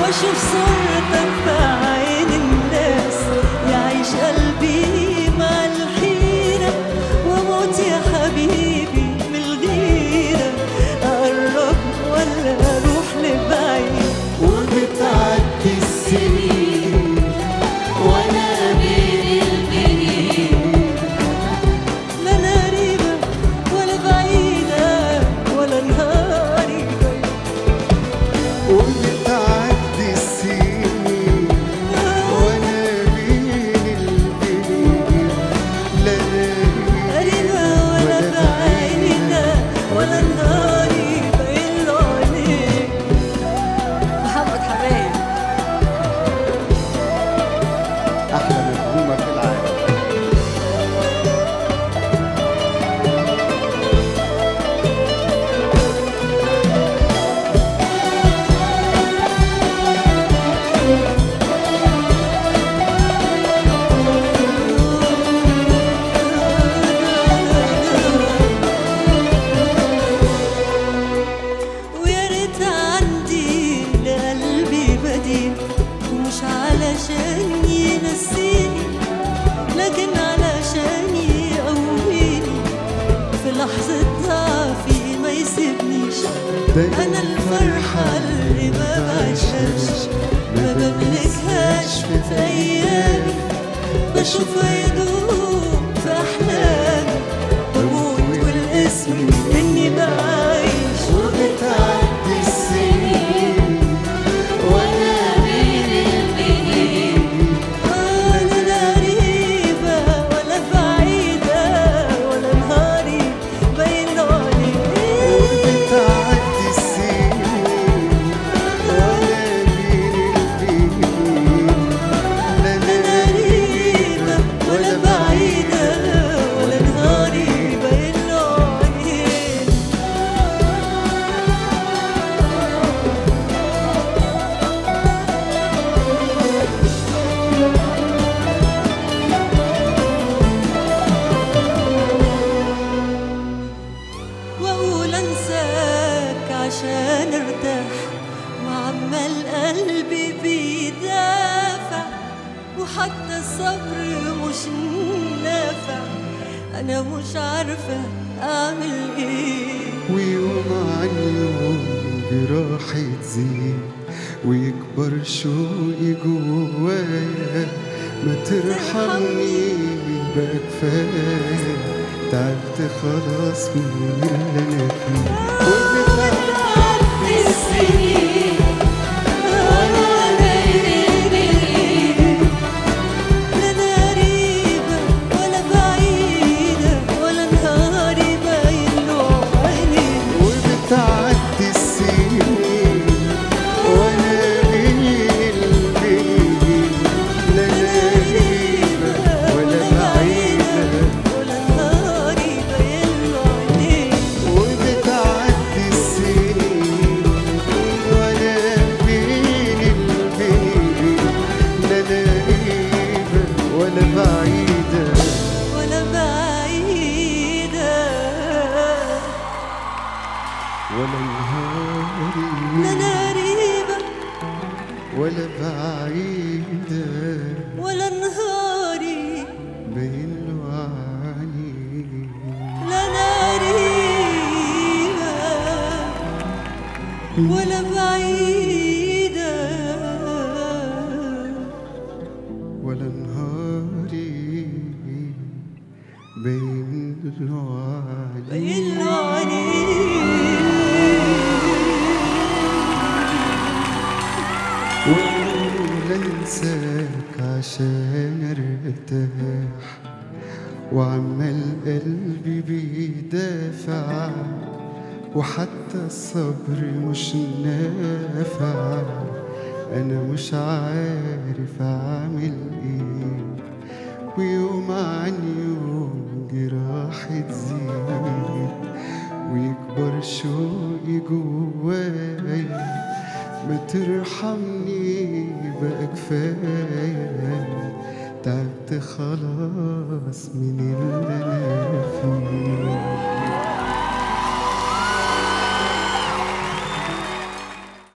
واشوف صورتك في عين الناس يعيش قلبي مع الحيرة واموت يا حبيبي من الغيرة اقرب ولا اروح لبعيد وبتعدي السنين وانا بين البنين لا انا قريبة ولا بعيدة ولا نهاري بعيد وبتعدي السنين وانا بين البنين لا قريبة ولا بعيدة ولا نهاري بعيد عليك محمد حبايب احلى نجومه في العالم ويا ريت عندي لقلبي بديل ومش علشان ينسيني لكن علشان يقويني في لحظة ضعفي ما يسيبنيش أنا الفرحة اللي ما بعيشهاش ما بملكهاش في أيامي بشوفها يدوب في أحلامي بموت والاسم إني بعيش وبتعدي السنين وانا بين البنين ولا لا قريبة ولا بعيدة ولا نهاري بين عليك وبتعدي السنين وانا بين البنين لا لا لا قريبة ولا بعيدة ولا نهاري بين عليك واقول انساك عشان ارتاح وعمال قلبي بيدافع وحتى الصبر مش نافع انا مش عارفه اعمل ايه ويوم عن يوم جراحي تزيد ويكبر شوقي جوايا ما ترحمني بقى كفاية تعبت خلاص من اللي انا فيه وبتعدي السنين وانا بين البنين لا انا قريبه ولا بعيده ولا نهاري باين له عينيك وبتعدي السنين وانا بين البنين لا لا قريبة ولا بعيدة ولا نهاري باين له عينيك وبتعدي السنين وانا بين البنين لا لا قريبة ولا بعيدة ولا بعيدة ولا نهاري لا أنا قريبة ولا بعيدة ولا نهاري بين له عني لا أنا قريبة ولا بعيدة ولا نهاري بين له عني باين له عينيك ولا انساك عشان ارتاح وعمال قلبي بيدافع وحتى الصبر مش نافع انا مش عارف اعمل ايه ويوم عن يوم جراحي تزيد ويكبر شوقي جوايا ما ترحمني بقى كفاية تعبت خلاص من اللي انا فيه